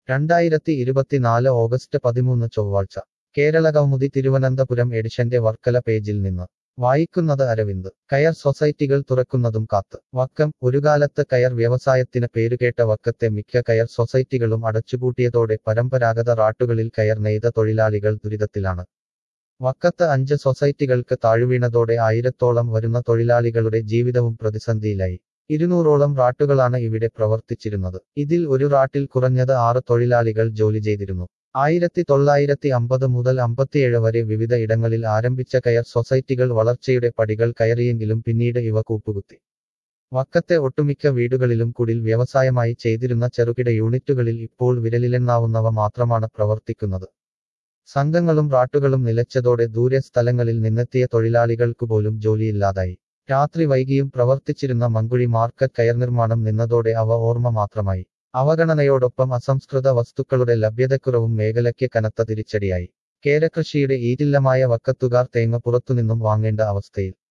രണ്ടായിരത്തി ഇരുപത്തിനാല് ഓഗസ്റ്റ് പതിമൂന്ന് ചൊവ്വാഴ്ച കേരളകൗമുദി തിരുവനന്തപുരം എഡിഷന്റെ വർക്കല പേജിൽ നിന്ന് വായിക്കുന്നത് അരവിന്ദ് കയർ സൊസൈറ്റികൾ തുറക്കുന്നതും കാത്ത് വക്കം ഒരുകാലത്ത് കയർ വ്യവസായത്തിന് പേരുകേട്ട വക്കത്തെ മിക്ക കയർ സൊസൈറ്റികളും അടച്ചുപൂട്ടിയതോടെ പരമ്പരാഗത റാട്ടുകളിൽ കയർ നെയ്ത തൊഴിലാളികൾ ദുരിതത്തിലാണ് വക്കത്ത് അഞ്ച് സൊസൈറ്റികൾക്ക് താഴ്വീണതോടെ ആയിരത്തോളം വരുന്ന തൊഴിലാളികളുടെ ജീവിതവും പ്രതിസന്ധിയിലായി ഇരുന്നൂറോളം റാട്ടുകളാണ് ഇവിടെ പ്രവർത്തിച്ചിരുന്നത് ഇതിൽ ഒരു റാട്ടിൽ കുറഞ്ഞത് ആറ് തൊഴിലാളികൾ ജോലി ചെയ്തിരുന്നു ആയിരത്തി തൊള്ളായിരത്തി അമ്പത് മുതൽ അമ്പത്തിയേഴ് വരെ വിവിധ ഇടങ്ങളിൽ ആരംഭിച്ച കയർ സൊസൈറ്റികൾ വളർച്ചയുടെ പടികൾ കയറിയെങ്കിലും പിന്നീട് ഇവ കൂപ്പുകുത്തി വക്കത്തെ ഒട്ടുമിക്ക വീടുകളിലും കുടിൽ വ്യവസായമായി ചെയ്തിരുന്ന ചെറുകിട യൂണിറ്റുകളിൽ ഇപ്പോൾ വിരലിലെണ്ണാവുന്നവ മാത്രമാണ് പ്രവർത്തിക്കുന്നത് സംഘങ്ങളും റാട്ടുകളും നിലച്ചതോടെ ദൂരെ സ്ഥലങ്ങളിൽ നിന്നെത്തിയ തൊഴിലാളികൾക്കു പോലും ജോലിയില്ലാതായി രാത്രി വൈകിയും പ്രവർത്തിച്ചിരുന്ന മങ്കുഴി മാർക്കറ്റ് കയർ നിർമ്മാണം നിന്നതോടെ അവ ഓർമ്മ മാത്രമായി അവഗണനയോടൊപ്പം അസംസ്കൃത വസ്തുക്കളുടെ ലഭ്യതക്കുറവും മേഖലയ്ക്ക് കനത്ത തിരിച്ചടിയായി കേരകൃഷിയുടെ ഈറ്റില്ലമായ വക്കത്തുകാർ തേങ്ങ പുറത്തുനിന്നും വാങ്ങേണ്ട അവസ്ഥയിൽ